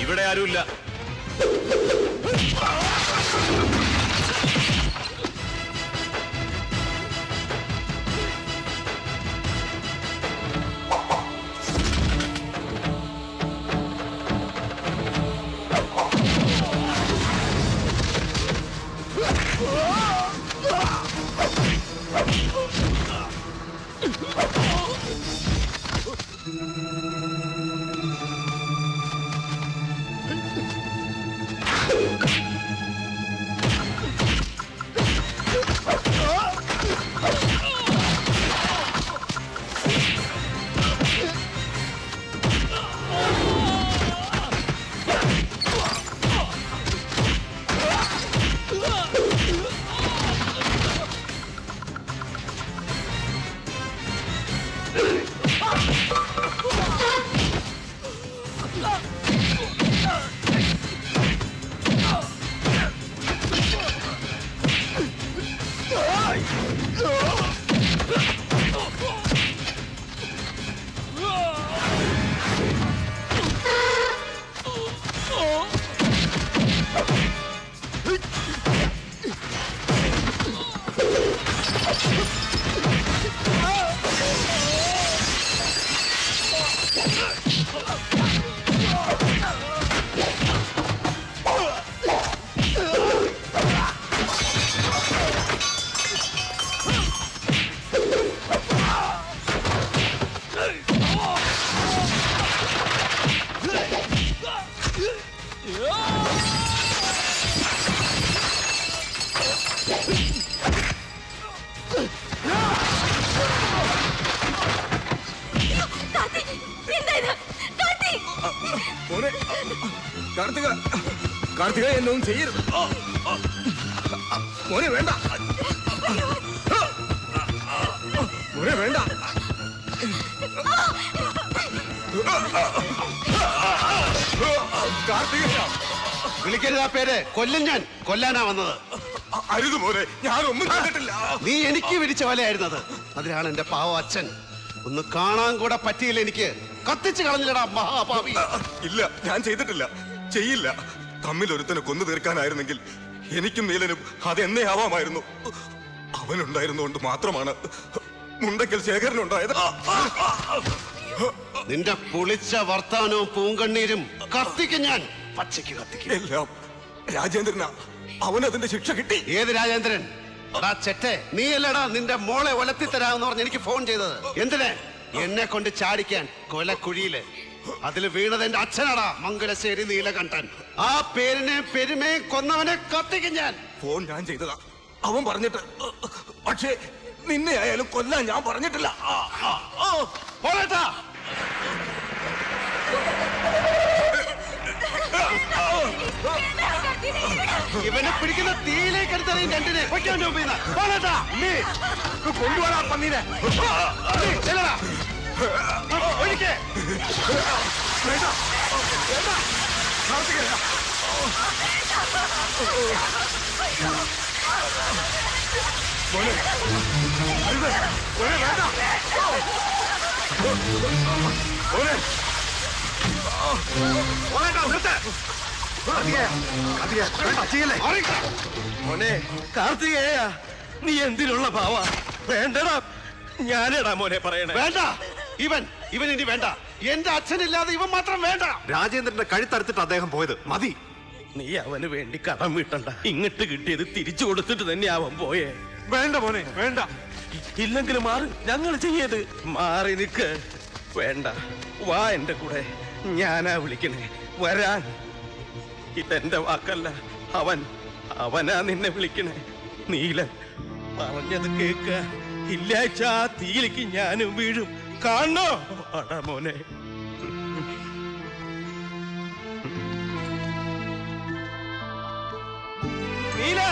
ഇവിടെ ആരുമില്ല മോനെ കാർത്തിക കാർത്തിക എന്നൊന്നും ചെയ്യരുത് മോനെ വേണ്ട മോനെ വേണ്ട കാർത്തിക വിളിക്കരുത് ആ പേര് കൊല്ലും ഞാൻ കൊല്ലാനാ വന്നത് അരുത് മോനെ ഞാനൊന്നും കണ്ടിട്ടില്ല നീ എനിക്ക് വിരിച്ച വലയായിരുന്നത് അതിലാണ് എന്റെ പാവ അച്ഛൻ ഒന്ന് കാണാൻ കൂടെ പറ്റിയില്ല എനിക്ക് കത്തിച്ച് കളഞ്ഞില്ലടാ മഹാപാവി ഇല്ല ഞാൻ ചെയ്തിട്ടില്ല ചെയ്യില്ല തമ്മിൽ ഒരുത്തനെ കൊന്നു തീർക്കാനായിരുന്നെങ്കിൽ എനിക്കും നീലനും അതെന്നേ ആവാമായിരുന്നു അവനുണ്ടായിരുന്നുകൊണ്ട് മാത്രമാണ് മുണ്ടക്കൽ ശേഖരനുണ്ടായത് നിന്റെ പുളിച്ച വർത്താനവും പൂങ്കണ്ണീരും കത്തിക്കും ഞാൻ പച്ചയ്ക്ക് കത്തിക്കും എല്ലാം രാജേന്ദ്രനാ അവനതിന്റെ ശിക്ഷ കിട്ടി ഏത് രാജേന്ദ്രൻ എടാ ചെറ്റെ നീ അല്ലടാ നിന്റെ മോളെ ഒലത്തി തരാമെന്ന് പറഞ്ഞ് എനിക്ക് ഫോൺ ചെയ്തത് എന്തിന് എന്നെ കൊണ്ട് ചാടിക്കാൻ കൊലക്കുഴിയില് അതിൽ വീണത് എന്റെ അച്ഛനാടാ മംഗലശ്ശേരി നീലകണ്ഠൻ ആ പേരിനെ പെരുമയെ കൊന്നവനെ കത്തിക്കും ഞാൻ ഫോൺ ഞാൻ ചെയ്തതാ അവൻ പറഞ്ഞിട്ട് പക്ഷേ നിന്നെ ആയാലും കൊല്ലാൻ ഞാൻ പറഞ്ഞിട്ടില്ല ആ, ആ, ആ. പോരട്ടാ ഇവനെ പിടിക്കുന്ന തീയിലേക്ക് എടുത്തറിയും രണ്ടിനെ പൊയ്ക്കോ എൻ്റെ മുമ്പിൽ നിന്ന്. പോരട്ടാ നീ കൊണ്ടുപോടാ പന്നീനെ നീ ചെല്ലടാ. ഒഴിക്ക്. വേണ്ട വേണ്ട കാർത്തികേയ. മോനെ അരുത് മോനെ വേണ്ട മോനെ മോനേട്ടാ നിർത്ത് കാർത്തികേയ കാർത്തികേയ വേണ്ട ചെയ്യല്ലേ മാറിക്ക. മോനെ കാർത്തികേയ നീ എന്തിനുള്ള ഭാവ വേണ്ടടാ ഞാനടാ മോനെ പറയണേ വേണ്ട ഇവൻ ഇവൻ ഇനി വേണ്ട എന്റെ അച്ഛനില്ലാതെ ഇവൻ മാത്രം വേണ്ട രാജേന്ദ്രന്റെ കഴുത്തറുത്തിട്ട് അദ്ദേഹം പോയത് മതി നീ അവന് വേണ്ടി കടം വീട്ടണ്ട ഇങ്ങോട്ട് കിട്ടിയത് തിരിച്ചു കൊടുത്തിട്ട് തന്നെ അവൻ പോയേ വേണ്ട മോനെ വേണ്ട ഇല്ലെങ്കിൽ മാറി ഞങ്ങൾ ചെയ്യത് മാറി നിക്ക് വേണ്ട വാ എന്റെ കൂടെ ഞാനാ വിളിക്കണേ വരാൻ ഇതെന്റെ വാക്കല്ല അവൻ അവനാ നിന്നെ വിളിക്കണേ നീലൻ പറഞ്ഞത് കേക്ക ഇല്ലാച്ച ആ തീയിലേക്ക് ഞാനും വീഴും കാണണോ അടാ മോനെ നീല